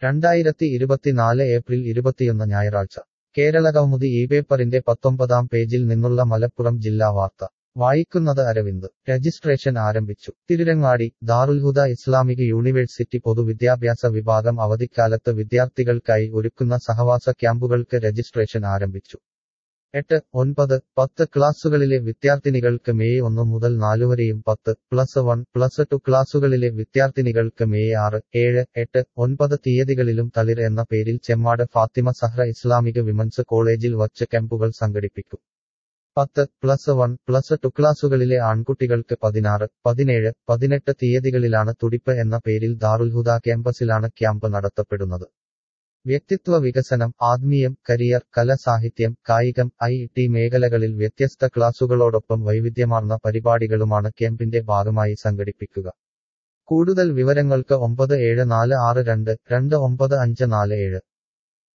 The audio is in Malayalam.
രണ്ടായിരത്തി ഇരുപത്തിനാല് ഏപ്രിൽ ഇരുപത്തിയൊന്ന് ഞായറാഴ്ച കേരള കൗമുദി ഈ പേപ്പറിന്റെ പത്തൊമ്പതാം പേജിൽ നിന്നുള്ള മലപ്പുറം ജില്ലാ വാർത്ത വായിക്കുന്നത് അരവിന്ദ് രജിസ്ട്രേഷൻ ആരംഭിച്ചു തിരുരങ്ങാടി ദാറുൽഹുദ ഇസ്ലാമിക് യൂണിവേഴ്സിറ്റി പൊതുവിദ്യാഭ്യാസ വിഭാഗം അവധിക്കാലത്ത് വിദ്യാർത്ഥികൾക്കായി ഒരുക്കുന്ന സഹവാസ ക്യാമ്പുകൾക്ക് രജിസ്ട്രേഷൻ ആരംഭിച്ചു എട്ട് ഒൻപത് പത്ത് ക്ലാസുകളിലെ വിദ്യാർത്ഥിനികൾക്ക് മെയ് ഒന്ന് മുതൽ നാലുവരെയും പത്ത് പ്ലസ് വൺ പ്ലസ് ടു ക്ലാസുകളിലെ വിദ്യാർത്ഥിനികൾക്ക് മെയ് ആറ് ഏഴ് എട്ട് ഒൻപത് തീയതികളിലും തളിർ എന്ന പേരിൽ ചെമ്മാട് ഫാത്തിമ സഹ്റ ഇസ്ലാമിക് വിമൻസ് കോളേജിൽ വച്ച് ക്യാമ്പുകൾ സംഘടിപ്പിക്കും പത്ത് പ്ലസ് വൺ പ്ലസ് ടു ക്ലാസുകളിലെ ആൺകുട്ടികൾക്ക് പതിനാറ് പതിനേഴ് പതിനെട്ട് തീയതികളിലാണ് തുടിപ്പ് എന്ന പേരിൽ ദാറുൽഹുദ ക്യാമ്പസിലാണ് ക്യാമ്പ് നടത്തപ്പെടുന്നത് വ്യക്തിത്വ വികസനം ആത്മീയം കരിയർ കല സാഹിത്യം കായികം ഐ ടി മേഖലകളിൽ വ്യത്യസ്ത ക്ലാസുകളോടൊപ്പം വൈവിധ്യമാർന്ന പരിപാടികളുമാണ് ക്യാമ്പിന്റെ ഭാഗമായി സംഘടിപ്പിക്കുക കൂടുതൽ വിവരങ്ങൾക്ക് ഒമ്പത് ഏഴ് നാല് ആറ് രണ്ട് രണ്ട് ഒമ്പത് അഞ്ച് നാല് ഏഴ്